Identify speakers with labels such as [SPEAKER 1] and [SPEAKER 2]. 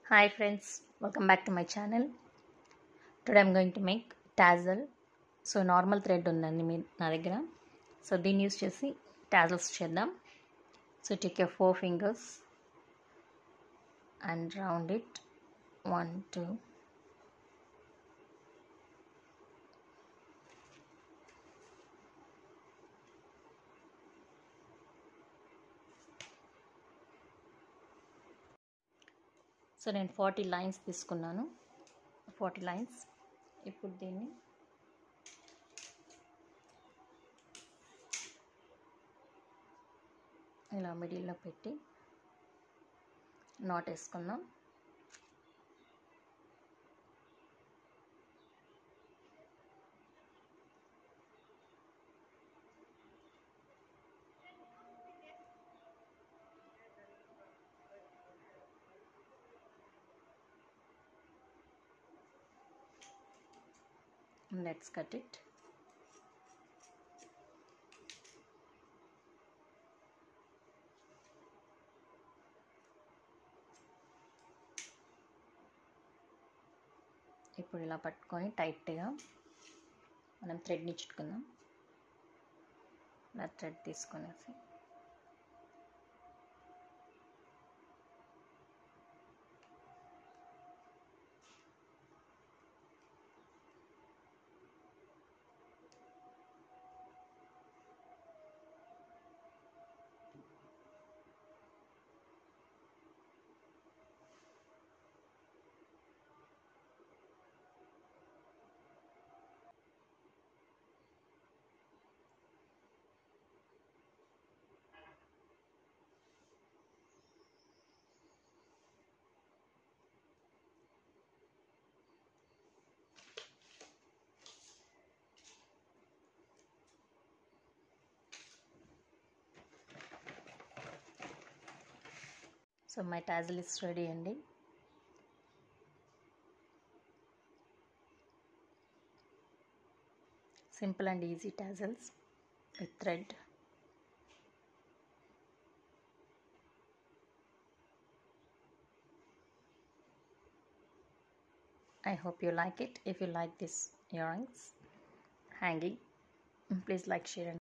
[SPEAKER 1] Hi friends, welcome back to my channel. Today I'm going to make tassel. So normal thread ఉందండి మీ నా దగ్గర so దీన్ని use చేసి టాజల్స్ చేద్దాం so take your four fingers and round it one two so నేను forty lines తీసుకున్నాను forty lines ఇప్పుడు దీన్ని ఇలా మిడిల్లో పెట్టి నాట్ వేసుకుందాం let's cut it ఇప్పుడు ఇలా పట్టుకొని టైట్గా మనం థ్రెడ్ని చుట్టుకుందాం ఇలా థ్రెడ్ తీసుకొనేసి so my tassel is ready అండి simple and easy tassels with thread I hope you like it. If you like this earrings hanging, please like, share, and